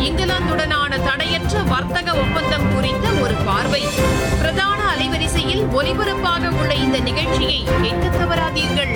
இங்கிலாந்துடனான தடையற்ற வர்த்தக ஒப்பந்தம் குறித்த ஒரு பார்வை பிரதான அலைவரிசையில் ஒலிபரப்பாக உள்ள இந்த நிகழ்ச்சியை கேட்க தவறாதீர்கள்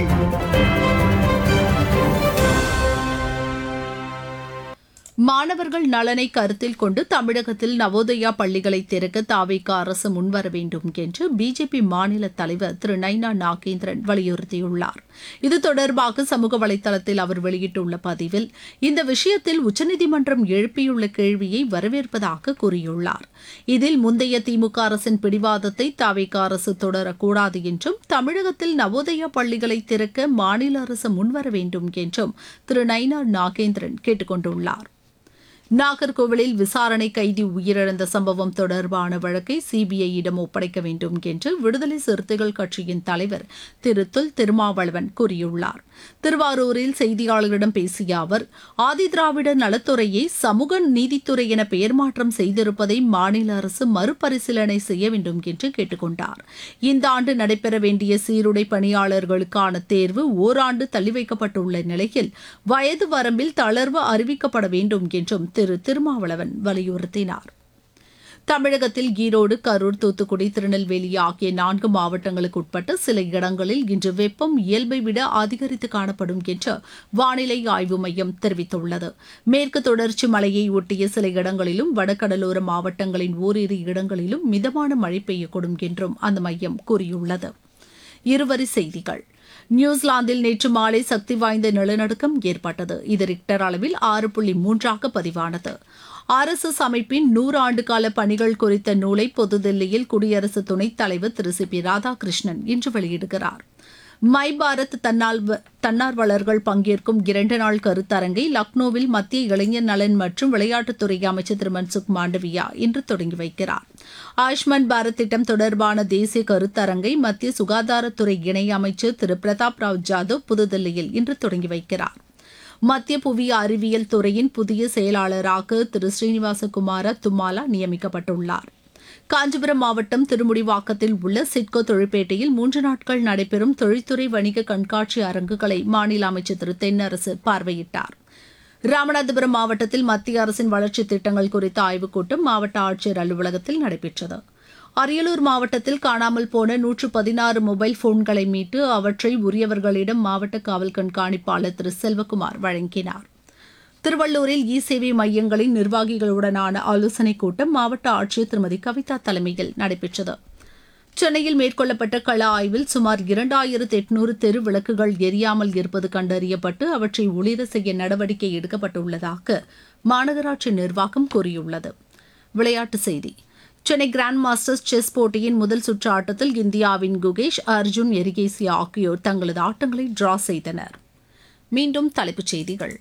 மாணவர்கள் நலனை கருத்தில் கொண்டு தமிழகத்தில் நவோதயா பள்ளிகளை திறக்க தாவேக அரசு முன்வர வேண்டும் என்று பிஜேபி மாநில தலைவர் திரு நைனா நாகேந்திரன் வலியுறுத்தியுள்ளார் இது தொடர்பாக சமூக வலைதளத்தில் அவர் வெளியிட்டுள்ள பதிவில் இந்த விஷயத்தில் உச்சநீதிமன்றம் எழுப்பியுள்ள கேள்வியை வரவேற்பதாக கூறியுள்ளார் இதில் முந்தைய திமுக அரசின் பிடிவாதத்தை தாவேக அரசு தொடரக்கூடாது என்றும் தமிழகத்தில் நவோதயா பள்ளிகளை திறக்க மாநில அரசு முன்வர வேண்டும் என்றும் திரு நைனா நாகேந்திரன் கேட்டுக் கொண்டுள்ளார் நாகர்கோவிலில் விசாரணை கைதி உயிரிழந்த சம்பவம் தொடர்பான வழக்கை சிபிஐயிடம் ஒப்படைக்க வேண்டும் என்று விடுதலை சிறுத்தைகள் கட்சியின் தலைவர் திரு தொல் திருமாவளவன் கூறியுள்ளார் திருவாரூரில் செய்தியாளர்களிடம் பேசிய அவர் ஆதிதிராவிட நலத்துறையை சமூக நீதித்துறை என பெயர் மாற்றம் செய்திருப்பதை மாநில அரசு மறுபரிசீலனை செய்ய வேண்டும் என்று கேட்டுக்கொண்டார் இந்த ஆண்டு நடைபெற வேண்டிய சீருடை பணியாளர்களுக்கான தேர்வு ஓராண்டு தள்ளி வைக்கப்பட்டுள்ள நிலையில் வயது வரம்பில் தளர்வு அறிவிக்கப்பட வேண்டும் என்றும் திரு திருமாவளவன் வலியுறுத்தினார் தமிழகத்தில் ஈரோடு கரூர் தூத்துக்குடி திருநெல்வேலி ஆகிய நான்கு மாவட்டங்களுக்கு உட்பட்ட சில இடங்களில் இன்று வெப்பம் இயல்பை விட அதிகரித்து காணப்படும் என்று வானிலை ஆய்வு மையம் தெரிவித்துள்ளது மேற்கு தொடர்ச்சி மலையை ஒட்டிய சில இடங்களிலும் வடகடலோர மாவட்டங்களின் ஓரிரு இடங்களிலும் மிதமான மழை பெய்யக்கூடும் என்றும் அந்த மையம் கூறியுள்ளது இருவரி செய்திகள் நியூசிலாந்தில் நேற்று மாலை சக்தி வாய்ந்த நிலநடுக்கம் ஏற்பட்டது இது ரிக்டர் அளவில் ஆறு புள்ளி மூன்றாக பதிவானது ஆர்எஸ்எஸ் அமைப்பின் நூறு ஆண்டு கால பணிகள் குறித்த நூலை புதுதில்லியில் குடியரசு துணைத் தலைவர் திரு சி பி ராதாகிருஷ்ணன் இன்று வெளியிடுகிறார் மை பாரத் தன்னால்வ தன்னார்வலர்கள் பங்கேற்கும் இரண்டு நாள் கருத்தரங்கை லக்னோவில் மத்திய இளைஞர் நலன் மற்றும் விளையாட்டுத்துறை அமைச்சர் திரு மன்சுக் மாண்டவியா இன்று தொடங்கி வைக்கிறார் ஆயுஷ்மான் பாரத் திட்டம் தொடர்பான தேசிய கருத்தரங்கை மத்திய சுகாதாரத்துறை இணை அமைச்சர் திரு பிரதாப் ராவ் ஜாதவ் புதுதில்லியில் இன்று தொடங்கி வைக்கிறார் மத்திய புவி அறிவியல் துறையின் புதிய செயலாளராக திரு ஸ்ரீனிவாசகுமார தும்மாலா நியமிக்கப்பட்டுள்ளார் காஞ்சிபுரம் மாவட்டம் திருமுடிவாக்கத்தில் உள்ள சிட்கோ தொழிற்பேட்டையில் மூன்று நாட்கள் நடைபெறும் தொழில்துறை வணிக கண்காட்சி அரங்குகளை மாநில அமைச்சர் திரு தென்னரசு பார்வையிட்டார் ராமநாதபுரம் மாவட்டத்தில் மத்திய அரசின் வளர்ச்சித் திட்டங்கள் குறித்த ஆய்வுக் கூட்டம் மாவட்ட ஆட்சியர் அலுவலகத்தில் நடைபெற்றது அரியலூர் மாவட்டத்தில் காணாமல் போன நூற்று பதினாறு மொபைல் போன்களை மீட்டு அவற்றை உரியவர்களிடம் மாவட்ட காவல் கண்காணிப்பாளர் திரு செல்வகுமார் வழங்கினார் திருவள்ளூரில் இ சேவை மையங்களின் நிர்வாகிகளுடனான ஆலோசனைக் கூட்டம் மாவட்ட ஆட்சியர் திருமதி கவிதா தலைமையில் நடைபெற்றது சென்னையில் மேற்கொள்ளப்பட்ட கள ஆய்வில் சுமார் இரண்டாயிரத்து எட்நூறு தெரு விளக்குகள் எரியாமல் இருப்பது கண்டறியப்பட்டு அவற்றை ஒளிர செய்ய நடவடிக்கை எடுக்கப்பட்டுள்ளதாக மாநகராட்சி நிர்வாகம் கூறியுள்ளது விளையாட்டுச் செய்தி சென்னை கிராண்ட் மாஸ்டர்ஸ் செஸ் போட்டியின் முதல் சுற்று ஆட்டத்தில் இந்தியாவின் குகேஷ் அர்ஜுன் எரிகேசி ஆகியோர் தங்களது ஆட்டங்களை டிரா செய்தனர் மீண்டும் தலைப்புச் செய்திகள்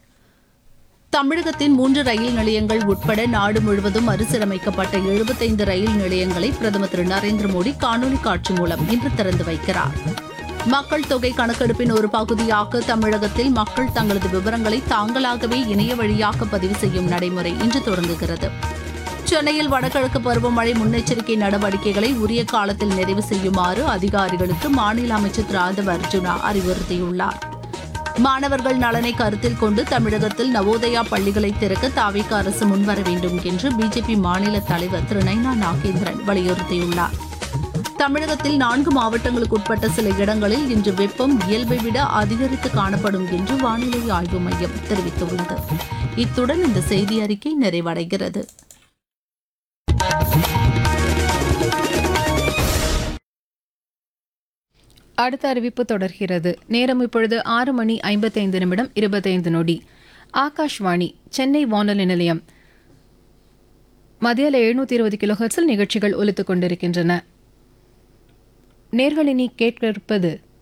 தமிழகத்தின் மூன்று ரயில் நிலையங்கள் உட்பட நாடு முழுவதும் மறுசீரமைக்கப்பட்ட எழுபத்தைந்து ரயில் நிலையங்களை பிரதமர் திரு நரேந்திர மோடி காணொலி காட்சி மூலம் இன்று திறந்து வைக்கிறார் மக்கள் தொகை கணக்கெடுப்பின் ஒரு பகுதியாக தமிழகத்தில் மக்கள் தங்களது விவரங்களை தாங்களாகவே இணைய வழியாக பதிவு செய்யும் நடைமுறை இன்று தொடங்குகிறது சென்னையில் வடகிழக்கு பருவமழை முன்னெச்சரிக்கை நடவடிக்கைகளை உரிய காலத்தில் நிறைவு செய்யுமாறு அதிகாரிகளுக்கு மாநில அமைச்சர் திரு ஆதவ அர்ஜுனா அறிவுறுத்தியுள்ளார் மாணவர்கள் நலனை கருத்தில் கொண்டு தமிழகத்தில் நவோதயா பள்ளிகளை திறக்க தாவேக அரசு முன்வர வேண்டும் என்று பிஜேபி மாநில தலைவர் திரு நைனா நாகேந்திரன் வலியுறுத்தியுள்ளார் தமிழகத்தில் நான்கு மாவட்டங்களுக்கு உட்பட்ட சில இடங்களில் இன்று வெப்பம் இயல்பை விட அதிகரித்து காணப்படும் என்று வானிலை ஆய்வு மையம் தெரிவித்துள்ளது இத்துடன் இந்த செய்தி அறிக்கை நிறைவடைகிறது அடுத்த அறிவிப்பு தொடர்கிறது நேரம் இப்பொழுது ஆறு மணி ஐம்பத்தைந்து நிமிடம் இருபத்தைந்து நொடி ஆகாஷ்வாணி சென்னை வானொலி நிலையம் மதியால எழுநூத்தி இருபது கிலோஹெர்ட்ஸில் நிகழ்ச்சிகள் ஒலித்துக் கொண்டிருக்கின்றன நேர்களினி கேட்க இருப்பது